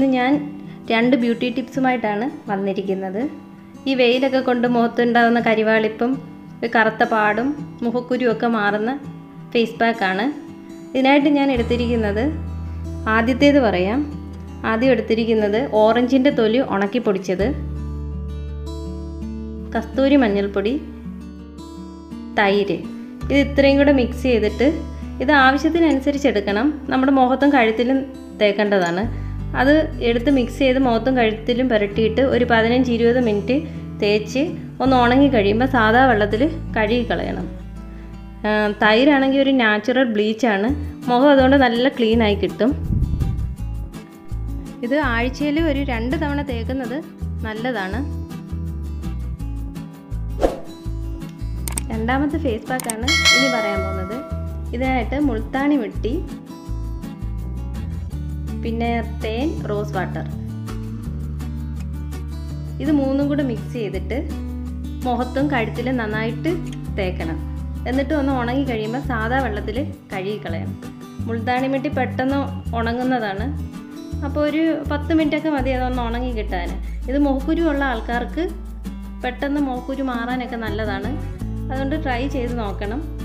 ഇന്ന് ഞാൻ രണ്ട് ബ്യൂട്ടി ടിപ്സുമായിട്ടാണ് വന്നിരിക്കുന്നത് ഈ വെയിലൊക്കെ കൊണ്ട് മുഖത്തുണ്ടാകുന്ന കരിവാളിപ്പും ഒരു കറുത്ത പാടും മുഖക്കുരുവൊക്കെ മാറുന്ന ഫേസ് പാക്കാണ് ഇതിനായിട്ട് ഞാൻ എടുത്തിരിക്കുന്നത് ആദ്യത്തേത് പറയാം ആദ്യം എടുത്തിരിക്കുന്നത് ഓറഞ്ചിൻ്റെ തൊലി ഉണക്കി പൊടിച്ചത് കസ്തൂരി മഞ്ഞൾപ്പൊടി തൈര് ഇത് ഇത്രയും കൂടെ മിക്സ് ചെയ്തിട്ട് ഇത് ആവശ്യത്തിനനുസരിച്ച് എടുക്കണം നമ്മുടെ മുഖത്തും കഴുത്തിലും തേക്കേണ്ടതാണ് അത് എടുത്ത് മിക്സ് ചെയ്ത് മുഖത്തും കഴുത്തിലും പുരട്ടിയിട്ട് ഒരു പതിനഞ്ച് ഇരുപത് മിനിറ്റ് തേച്ച് ഒന്ന് ഉണങ്ങി കഴിയുമ്പോൾ സാധാ വെള്ളത്തിൽ കഴുകി കളയണം തൈരാണെങ്കിൽ ഒരു നാച്ചുറൽ ബ്ലീച്ചാണ് മുഖം അതുകൊണ്ട് നല്ല ക്ലീൻ ആയി കിട്ടും ഇത് ആഴ്ചയിൽ ഒരു രണ്ട് തവണ തേക്കുന്നത് നല്ലതാണ് രണ്ടാമത്തെ ഫേസ് പാക്കാണ് ഇനി പറയാൻ പോകുന്നത് ഇതിനായിട്ട് മുൾത്താണി മിട്ടി പിന്നെ തേൻ റോസ് വാട്ടർ ഇത് മൂന്നും കൂടെ മിക്സ് ചെയ്തിട്ട് മുഖത്തും കഴുത്തിലും നന്നായിട്ട് തേക്കണം എന്നിട്ട് ഒന്ന് ഉണങ്ങി കഴിയുമ്പോൾ സാധാ വെള്ളത്തിൽ കഴുകി കളയണം മുൾത്താണി മിട്ടി പെട്ടെന്ന് ഉണങ്ങുന്നതാണ് അപ്പോൾ ഒരു പത്ത് മിനിറ്റൊക്കെ മതി അതൊന്ന് ഉണങ്ങി കിട്ടാൻ ഇത് മുഖക്കുരു ഉള്ള ആൾക്കാർക്ക് പെട്ടെന്ന് മുഖക്കുരു മാറാനൊക്കെ നല്ലതാണ് അതുകൊണ്ട് ട്രൈ ചെയ്ത് നോക്കണം